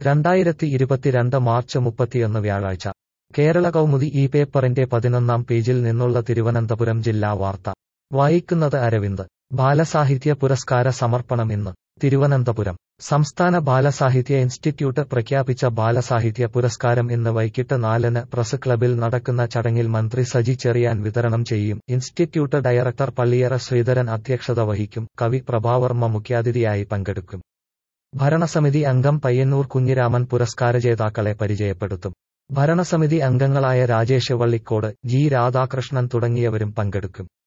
രണ്ടായിരത്തി ഇരുപത്തിരണ്ട് മാർച്ച് മുപ്പത്തിയൊന്ന് വ്യാഴാഴ്ച കേരള കൗമുദി ഈ പേപ്പറിന്റെ പതിനൊന്നാം പേജിൽ നിന്നുള്ള തിരുവനന്തപുരം ജില്ലാ വാർത്ത വായിക്കുന്നത് അരവിന്ദ് ബാലസാഹിത്യ പുരസ്കാര സമർപ്പണം ഇന്ന് തിരുവനന്തപുരം സംസ്ഥാന ബാലസാഹിത്യ ഇൻസ്റ്റിറ്റ്യൂട്ട് പ്രഖ്യാപിച്ച ബാലസാഹിത്യ പുരസ്കാരം ഇന്ന് വൈകിട്ട് നാലിന് പ്രസ് ക്ലബിൽ നടക്കുന്ന ചടങ്ങിൽ മന്ത്രി സജി ചെറിയാൻ വിതരണം ചെയ്യും ഇൻസ്റ്റിറ്റ്യൂട്ട് ഡയറക്ടർ പള്ളിയറ ശ്രീധരൻ അധ്യക്ഷത വഹിക്കും കവി പ്രഭാവർമ്മ മുഖ്യാതിഥിയായി പങ്കെടുക്കും ഭരണസമിതി അംഗം പയ്യന്നൂർ കുഞ്ഞിരാമൻ പുരസ്കാര ജേതാക്കളെ പരിചയപ്പെടുത്തും ഭരണസമിതി അംഗങ്ങളായ രാജേഷ് വള്ളിക്കോട് ജി രാധാകൃഷ്ണൻ തുടങ്ങിയവരും പങ്കെടുക്കും